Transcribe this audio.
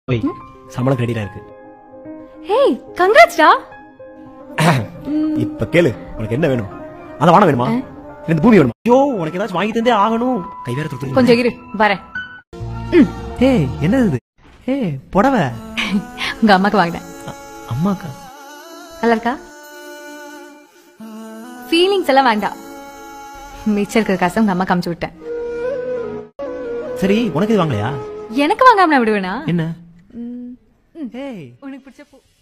போய் சம்பளம் கிரெடிட்டா இருக்கு ஹேய் கங்க்ராட்ஸ்டா இப்ப கேளு உனக்கு என்ன வேணும் அந்த வானம் வேணுமா இல்ல இந்த பூமி வேணுமா ஐயோ உனக்கு ஏதாச்சும் வாங்கி தந்தே ஆகணும் கை வேற தொட்டு கொஞ்சம் இரு வரேன் ஏய் என்னது இது ஏய் புடவை உங்க அம்மாக்கு வாங்கினேன் அம்மாக்கா நல்லா இருக்கா ஃபீலிங்ஸ் எல்லாம் வேண்டாம் மிச்சம் இருக்கிற காசை உங்க அம்மா காமிச்சு விட்டேன் சரி உனக்கு இது வாங்கலையா எனக்கு வாங்காம நான் விடுவேனா என்ன ம், ஏய் உனக்கு பிடிச்ச பூ